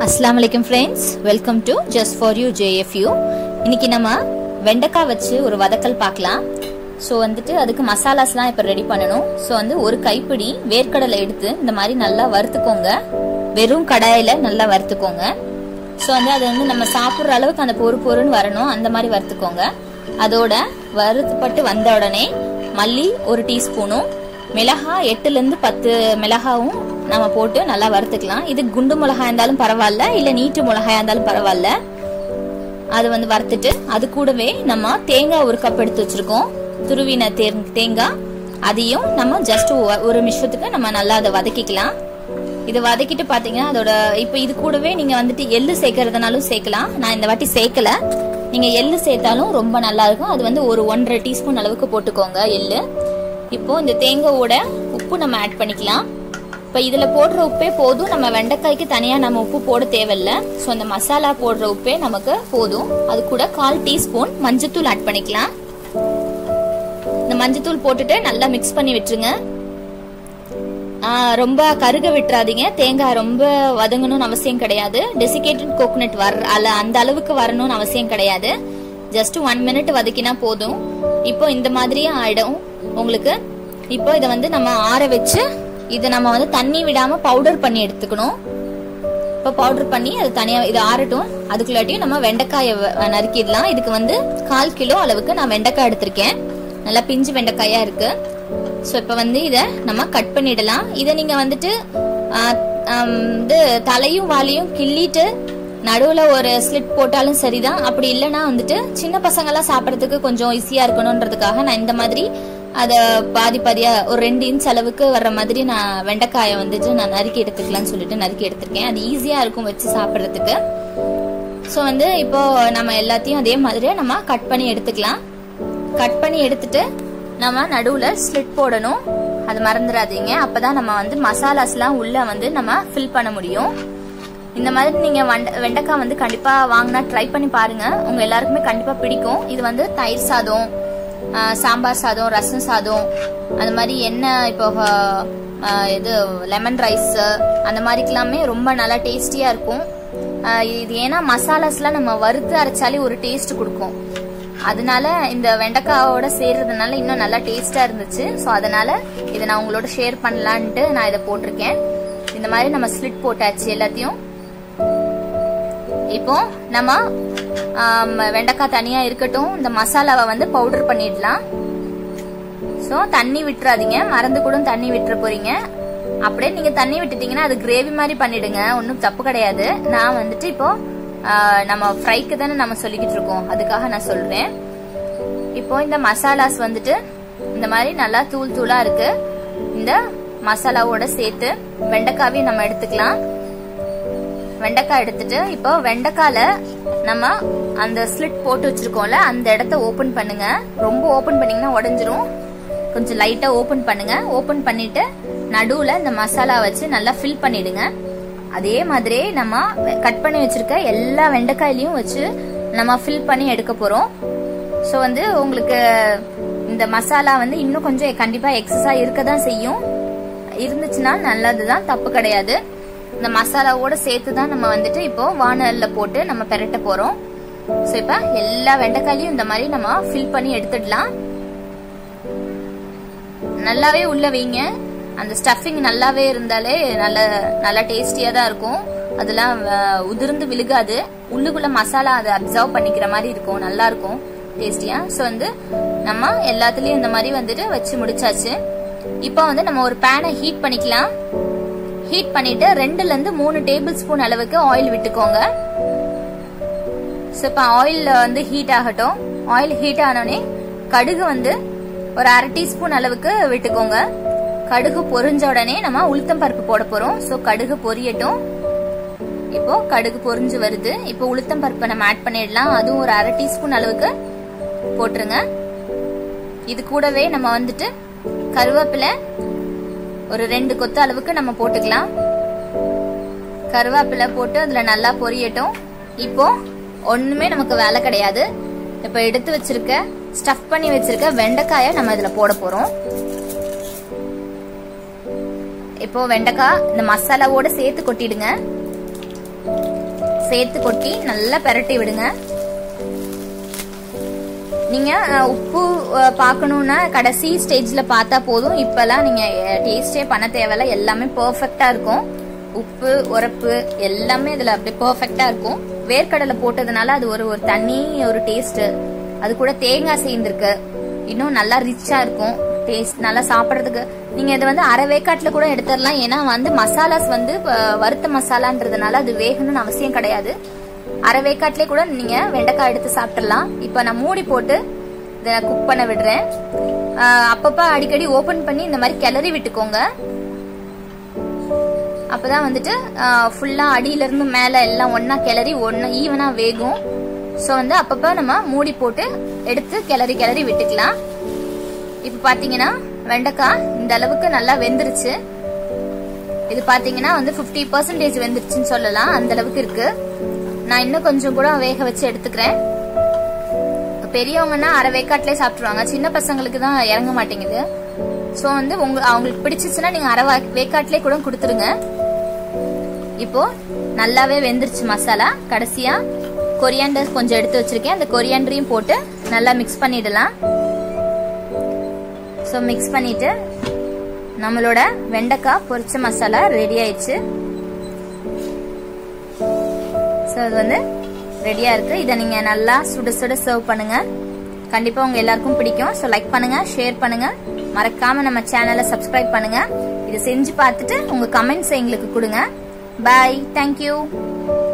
அஸ்லாம் வலைக்கம் friends welcome to just for you J F U இன்னைக்கு நம்ம வெண்டைக்காய் வச்சு ஒரு வதக்கல் பார்க்கலாம் ஸோ வந்துட்டு அதுக்கு மசாலாஸ்லாம் இப்போ ரெடி பண்ணணும் ஸோ வந்து ஒரு கைப்பிடி வேர்க்கடலை எடுத்து இந்த மாதிரி நல்லா வறுத்துக்கோங்க வெறும் கடாயில் நல்லா வறுத்துக்கோங்க ஸோ வந்து அது வந்து நம்ம சாப்பிட்ற அளவுக்கு அந்த பொறு பொருன்னு வரணும் அந்த மாதிரி வறுத்துக்கோங்க அதோட வறுத்துப்பட்டு வந்த உடனே மல்லி ஒரு டீஸ்பூனும் மிளகா எட்டுலேருந்து பத்து மிளகாவும் நம்ம போட்டு நல்லா வறுத்துக்கலாம் இது குண்டு மிளகாய் இருந்தாலும் பரவாயில்ல இல்லை நீட்டு மிளகாயா இருந்தாலும் பரவாயில்ல அது வந்து வறுத்துட்டு அது கூடவே நம்ம தேங்காய் ஒரு கப் எடுத்து வச்சிருக்கோம் துருவின தேங்காய் அதையும் நம்ம ஜஸ்ட் ஒரு நிமிஷத்துக்கு நம்ம நல்லா அதை வதக்கிக்கலாம் இதை வதக்கிட்டு பாத்தீங்கன்னா அதோட இப்போ இது கூடவே நீங்க வந்துட்டு எள்ளு சேர்க்கறதுனாலும் சேர்க்கலாம் நான் இந்த வாட்டி சேர்க்கல நீங்க எள்ளு சேர்த்தாலும் ரொம்ப நல்லா இருக்கும் அது வந்து ஒரு ஒன்றரை டீஸ்பூன் அளவுக்கு போட்டுக்கோங்க எள்ளு இப்போ இந்த தேங்காவோட உப்பு நம்ம ஆட் பண்ணிக்கலாம் இப்போ இதில் போடுற உப்பே போதும் நம்ம வெண்டைக்காய்க்கு தனியாக நம்ம உப்பு போட தேவையில்ல ஸோ அந்த மசாலா போடுற உப்பே நமக்கு போதும் அது கூட கால் டீஸ்பூன் மஞ்சத்தூள் ஆட் பண்ணிக்கலாம் இந்த மஞ்சத்தூள் போட்டுட்டு நல்லா மிக்ஸ் பண்ணி விட்டுருங்க ரொம்ப கருக விட்டுறாதீங்க தேங்காய் ரொம்ப வதங்கணும்னு அவசியம் கிடையாது டெசிகேட்டட் கோகோனட் வர அல்ல அந்த அளவுக்கு வரணும்னு அவசியம் கிடையாது ஜஸ்ட் ஒன் மினிட் வதக்கினா போதும் இப்போ இந்த மாதிரியே ஆயிடும் உங்களுக்கு இப்போ இதை வந்து நம்ம ஆற வச்சு இதை நம்ம வந்து தண்ணி விடாம பவுடர் பண்ணி எடுத்துக்கணும் இப்போ பவுடர் பண்ணி அது தனியா இது ஆறட்டும் அதுக்குள்ளாட்டியும் நம்ம வெண்டைக்காயை நறுக்கிடலாம் இதுக்கு வந்து கால் கிலோ அளவுக்கு நான் வெண்டைக்காய் எடுத்திருக்கேன் நல்லா பிஞ்சு வெண்டைக்காயா இருக்கு ஸோ இப்போ வந்து இதை நம்ம கட் பண்ணிடலாம் இதை நீங்கள் வந்துட்டு இது தலையும் வாலையும் கிள்ளிட்டு நடுவில் ஒரு ஸ்லிட் போட்டாலும் சரிதான் அப்படி இல்லைன்னா வந்துட்டு சின்ன பசங்களாம் சாப்பிட்றதுக்கு கொஞ்சம் ஈஸியாக இருக்கணுன்றதுக்காக நான் இந்த மாதிரி அதை பாதி பாதியாக ஒரு ரெண்டு இன்ச் அளவுக்கு வர்ற மாதிரி நான் வெண்டைக்காயை வந்துட்டு நான் நறுக்கி எடுத்துக்கலாம்னு சொல்லிட்டு நறுக்கி எடுத்திருக்கேன் அது ஈஸியாக இருக்கும் வச்சு சாப்பிட்றதுக்கு ஸோ வந்து இப்போ நம்ம எல்லாத்தையும் அதே மாதிரியே நம்ம கட் பண்ணி எடுத்துக்கலாம் கட் பண்ணி எடுத்துட்டு நம்ம நடுவில் ஸ்லிட் போடணும் அது மறந்துடாதீங்க அப்பதான் நம்ம வந்து மசாலாஸ்லாம் உள்ள வந்து நம்ம ஃபில் பண்ண முடியும் இந்த மாதிரி நீங்க வெண்டைக்காய் வந்து கண்டிப்பா வாங்கினா ட்ரை பண்ணி பாருங்க உங்க எல்லாருக்குமே கண்டிப்பா பிடிக்கும் இது வந்து தயிர் சாதம் சாம்பார் சாதம் ரசம் சாதம் அந்த மாதிரி என்ன இப்போ இது லெமன் ரைஸ் அந்த மாதிரிக்கெல்லாமே ரொம்ப நல்லா டேஸ்டியா இருக்கும் இது ஏன்னா மசாலாஸ்லாம் நம்ம வறுத்து அரைச்சாலே ஒரு டேஸ்ட் கொடுக்கும் அதனால இந்த வெண்டைக்காவோட சேர்றதுனால இன்னும் நல்லா டேஸ்டா இருந்துச்சு ஸோ அதனால இதை நான் உங்களோட ஷேர் பண்ணலான்ட்டு நான் இதை போட்டிருக்கேன் இந்த மாதிரி நம்ம ஸ்லிட் போட்டாச்சு எல்லாத்தையும் இப்போ நம்ம வெண்டைக்காய் தனியா இருக்கட்டும் இந்த மசாலாவை வந்து பவுடர் பண்ணிடலாம் ஸோ தண்ணி விட்டுறாதீங்க மறந்து கூட தண்ணி விட்டுற போறீங்க அப்படியே நீங்க தண்ணி விட்டுட்டீங்கன்னா அது கிரேவி மாதிரி பண்ணிடுங்க ஒன்றும் தப்பு கிடையாது நான் வந்துட்டு இப்போ நம்ம ஃப்ரைக்கு தானே நம்ம சொல்லிக்கிட்டு இருக்கோம் அதுக்காக நான் சொல்றேன் இப்போ இந்த மசாலாஸ் வந்துட்டு இந்த மாதிரி நல்லா தூள் தூளா இருக்கு இந்த மசாலாவோட சேர்த்து வெண்டைக்காவையும் நம்ம எடுத்துக்கலாம் வெண்டைக்காய் எடுத்துட்டு இப்போ வெண்டைக்கால நம்ம அந்த ஸ்லிட் போட்டு வச்சிருக்கோம்ல அந்த இடத்த ஓபன் பண்ணுங்க ரொம்ப ஓபன் பண்ணீங்கன்னா உடஞ்சிரும் கொஞ்சம் லைட்டா ஓபன் பண்ணுங்க ஓபன் பண்ணிட்டு நடுவுல இந்த மசாலா வச்சு நல்லா ஃபில் பண்ணிடுங்க அதே மாதிரி நம்ம கட் பண்ணி வச்சிருக்க எல்லா வெண்டைக்காயிலையும் வச்சு நம்ம ஃபில் பண்ணி எடுக்க போறோம் ஸோ வந்து உங்களுக்கு இந்த மசாலா வந்து இன்னும் கொஞ்சம் கண்டிப்பா எக்ஸஸா இருக்க தான் செய்யும் இருந்துச்சுன்னா நல்லதுதான் தப்பு கிடையாது இந்த மசாலாவோட சேர்த்து தான் நம்ம வந்துட்டு இப்போ வானல்ல போட்டு நம்ம பெரட்ட போறோம் ஸோ இப்போ எல்லா வெண்டைக்காயிலையும் இந்த மாதிரி நம்ம ஃபில் பண்ணி எடுத்துடலாம் நல்லாவே உள்ள வைங்க அந்த ஸ்டஃபிங் நல்லாவே இருந்தாலே நல்ல நல்லா டேஸ்டியா தான் இருக்கும் அதெல்லாம் உதிர்ந்து விழுகாது உள்ளுக்குள்ள மசாலா அதை அப்சர்வ் பண்ணிக்கிற மாதிரி இருக்கும் நல்லா இருக்கும் டேஸ்டியா ஸோ வந்து நம்ம எல்லாத்துலயும் இந்த மாதிரி வந்துட்டு வச்சு முடிச்சாச்சு இப்போ வந்து நம்ம ஒரு பேனை ஹீட் பண்ணிக்கலாம் ஹீட் பண்ணிட்டு ரெண்டுல இருந்து மூணு டேபிள் ஸ்பூன் அளவுக்கு ஆயில் விட்டுக்கோங்க ஸோ இப்போ ஆயில் வந்து ஹீட் ஆகட்டும் ஆயில் ஹீட் ஆனோடனே கடுகு வந்து ஒரு அரை டீஸ்பூன் அளவுக்கு விட்டுக்கோங்க கடுகு பொரிஞ்ச உடனே நம்ம உளுத்தம் பருப்பு போட போறோம் ஸோ கடுகு பொரியட்டும் இப்போ கடுகு பொரிஞ்சு வருது இப்போ உளுத்தம் பருப்பை நம்ம ஆட் பண்ணிடலாம் அதுவும் ஒரு அரை டீஸ்பூன் அளவுக்கு போட்டுருங்க இது கூடவே நம்ம வந்துட்டு கருவேப்பிலை ஒரு ரெண்டு கொத்து அளவுக்கு நம்ம போட்டுக்கலாம் கருவேப்பிலை போட்டு அதுல நல்லா பொரியட்டும் இப்போ ஒண்ணுமே நமக்கு வேலை கிடையாது இப்போ எடுத்து வச்சிருக்க ஸ்டஃப் பண்ணி வச்சிருக்க வெண்டைக்காயை நம்ம இதுல போட போறோம் இப்போ வெண்டைக்காய் இந்த மசாலாவோட சேர்த்து கொட்டிடுங்க சேர்த்து கொட்டி நல்லா பெரட்டி விடுங்க நீங்க அஹ், உப்பு அஹ், பார்க்கணும்னா கடைசி ஸ்டேஜ்ல பார்த்தா போதும் இப்பெல்லாம் நீங்க டேஸ்டே பண்ண தேவையில்ல எல்லாமே பெர்ஃபெக்ட்டா இருக்கும் உப்பு உரப்பு எல்லாமே இதுல அப்படியே பெர்ஃபெக்ட்டா இருக்கும் வேர்க்கடலை போட்டதுனால அது ஒரு ஒரு தனி ஒரு டேஸ்ட் அது கூட தேங்காய் சேர்ந்துருக்கு இன்னும் நல்லா ரிச்சா இருக்கும் டேஸ்ட் நல்லா சாப்பிட்றதுக்கு நீங்க இதை வந்து அரை வேக்காட்டுல கூட எடுத்துடலாம் ஏன்னா வந்து மசாலாஸ் வந்து அஹ், வறுத்த மசாலான்றதுனால அது வேகணும்னு அவசியம் கிடையாது அரை வேக்காட்லயே கூட நீங்க வெண்டைக்காய் எடுத்து சாப்பிட்டுறலாம் இப்ப நான் மூடி போட்டு இதை குக் பண்ண விடுறேன் ஆஹ் அப்பப்ப அடிக்கடி ஓபன் பண்ணி இந்த மாதிரி கிளறி விட்டுக்கோங்க அப்பதான் வந்துட்டு ஃபுல்லா அடியில இருந்து மேல எல்லாம் ஒண்ணா கிளறி ஒண்ணா ஈவனா வேகும் சோ வந்து அப்பப்ப நம்ம மூடி போட்டு எடுத்து கிளறி கிளறி விட்டுக்கலாம் இப்ப பாத்தீங்கன்னா வெண்டைக்காய் இந்த அளவுக்கு நல்லா வெந்துருச்சு இது பாத்தீங்கன்னா வந்து 50% பர்சன்டேஜ் வெந்துருச்சுன்னு சொல்லலாம் அந்த அளவுக்கு இருக்கு நான் இன்னும் கொஞ்சம் கூட வேக வச்சு எடுத்துக்கிறேன் பெரியவங்கன்னா அரை வேக்காட்டிலே சாப்பிட்டுருவாங்க சின்ன பசங்களுக்கு தான் இறங்க மாட்டேங்குது ஸோ வந்து உங்க அவங்களுக்கு பிடிச்சிச்சுன்னா நீங்க அரை வா- வேக்காட்டிலே கூட கொடுத்துருங்க இப்போ நல்லாவே வெந்துருச்சு மசாலா கடைசியா கொரியாண்டர் கொஞ்சம் எடுத்து வச்சிருக்கேன் அந்த கொரியாண்டரையும் போட்டு நல்லா மிக்ஸ் பண்ணிடலாம் ஸோ மிக்ஸ் பண்ணிட்டு நம்மளோட வெண்டைக்காய் பொரிச்ச மசாலா ரெடி ஆயிடுச்சு ஸோ இது வந்து ரெடியா இருக்கு இதை நீங்க நல்லா சுட சுட சர்வ் பண்ணுங்க கண்டிப்பா உங்க எல்லாருக்கும் பிடிக்கும் ஸோ லைக் பண்ணுங்க ஷேர் பண்ணுங்க மறக்காம நம்ம சேனலை சப்ஸ்கிரைப் பண்ணுங்க இதை செஞ்சு பார்த்துட்டு உங்க கமெண்ட்ஸ் எங்களுக்கு கொடுங்க பாய் தேங்க்யூ